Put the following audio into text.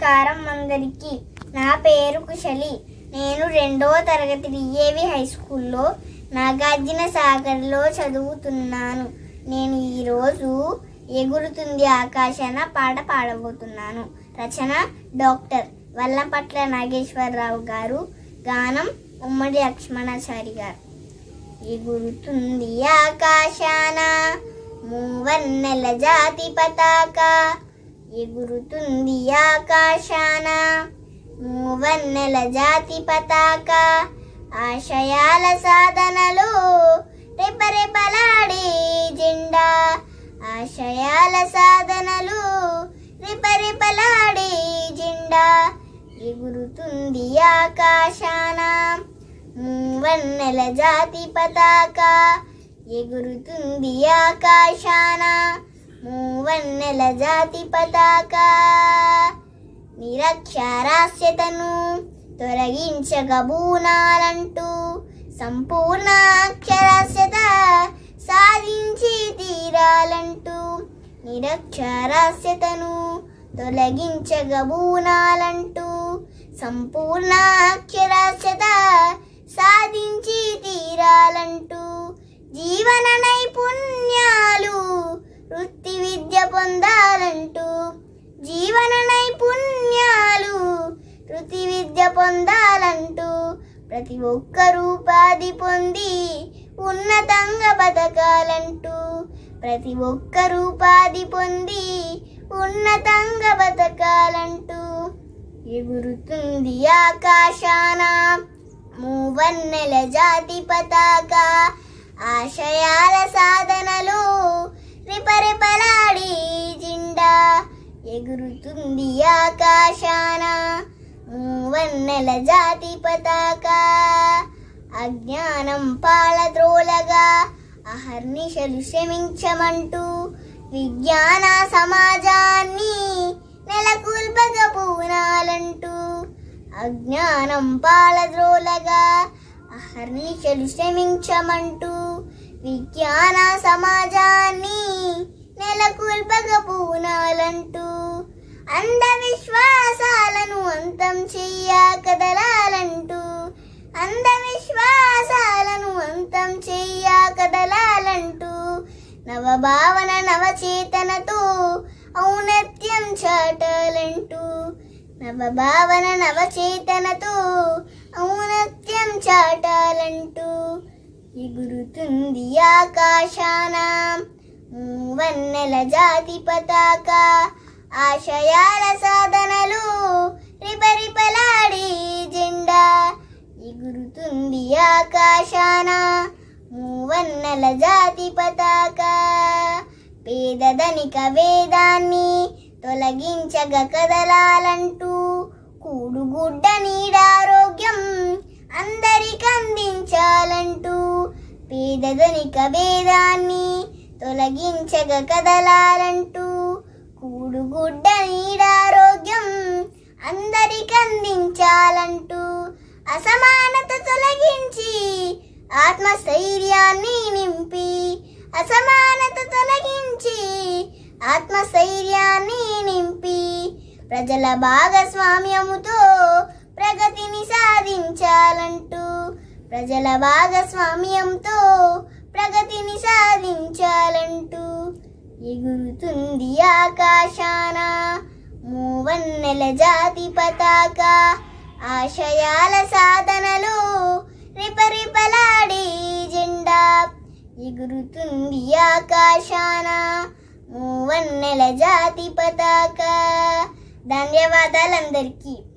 నమస్కారం అందరికీ నా పేరు కుశలి నేను రెండవ తరగతి డిఏవి హై స్కూల్లో నాగార్జున సాగర్లో చదువుతున్నాను నేను ఈరోజు ఎగురుతుంది ఆకాశాన పాట పాడబోతున్నాను రచన డాక్టర్ వల్లంపట్ల నాగేశ్వరరావు గారు గానం ఉమ్మడి లక్ష్మణాచారి గారు ఎగురుతుంది ఆకాశాన మూవన్నెల జాతి పతాక ఎగురుతుంది ఆకాశాన మూవన్నెల జాతి పతాక ఆశయాల సాధనలో రెపరెపలాడే జెండా ఆశయాల సాధనలు రెపరెపలాడే జెండా ఎగురుతుంది ఆకాశాన మూవన్నెల జాతి పతాక ఎగురుతుంది ఆకాశాన మూవన్నెల జాతి పతాక నిరక్షరాస్యతను తొలగించగబూనాలంటూ సంపూర్ణ అక్షరాస్యత సాధించి తీరాలంటూ నిరక్షరాస్యతను తొలగించగబూనాలంటూ సంపూర్ణ అక్షరాస్యత సాధించి తీరాలంటూ జీవన నైపుణ్యాలు వృత్తి విద్య పొందాలంటూ జీవన నైపుణ్యాలు వృత్తి విద్య పొందాలంటూ ప్రతి ఒక్కరూ ఉపాధి పొంది ఉన్నతంగా బతకాలంటూ ప్రతి ఒక్కరూ ఉపాధి పొంది ఉన్నతంగా బతకాలంటూ ఎగురుతుంది ఆకాశాన మూవన్నెల జాతి పతాక ఆశయాల సాధనలు రిపరిపలాడి జిండా ఎగురుతుంది ఆకాశాన మూవన్నెల జాతి పతాక అజ్ఞానం పాలద్రోలగా అహర్నిశలు శ్రమించమంటూ విజ్ఞాన సమాజాన్ని నెలకొల్పగ పూనాలంటూ అజ్ఞానం పాలద్రోలగా అహర్నిశలు శ్రమించమంటూ విజ్ఞాన సమాజాన్ని నెలకొల్పగ పూనాలంటూ అంధవిశ్వాసాలను అంతం చెయ్య కదలాలంటూ అంధవిశ్వాసాలను అంతం చెయ్య కదలాలంటూ నవభావన నవచేతనతో ఔన్నత్యం చాటాలంటూ నవభావన నవచేతనతో ఔన్నత్యం చాటాలంటూ ఎగురుతుంది ఆకాశాన మూవన్నెల జాతి పతాక ఆశయాల సాధనలు రిపరిపలాడి జెండా ఎగురుతుంది ఆకాశాన మూవన్నెల జాతి పతాక పేదధనిక వేదాన్ని తొలగించగ కదలాలంటూ కూడుగుడ్డ నీడారోగ్యం అందరికి అందించాలంటూ పేదధనిక భేదాన్ని తొలగించగ కదలాలంటూ కూడుగుడ్డ నీడారోగ్యం అందరికి అందించాలంటూ అసమానత తొలగించి ఆత్మస్థైర్యాన్ని నింపి అసమానత తొలగించి ఆత్మస్థైర్యాన్ని నింపి ప్రజల భాగస్వామ్యముతో ప్రగతిని సాధించాలంటూ ప్రజల భాగస్వామ్యంతో ప్రగతిని సాధించాలంటూ ఎగురుతుంది ఆకాశాన మూవన్నెల జాతి పతాక ఆశయాల సాధనలు రిపరిపలాడి జెండా ఎగురుతుంది ఆకాశాన మూవన్నెల జాతి పతాక ధన్యవాదాలందరికీ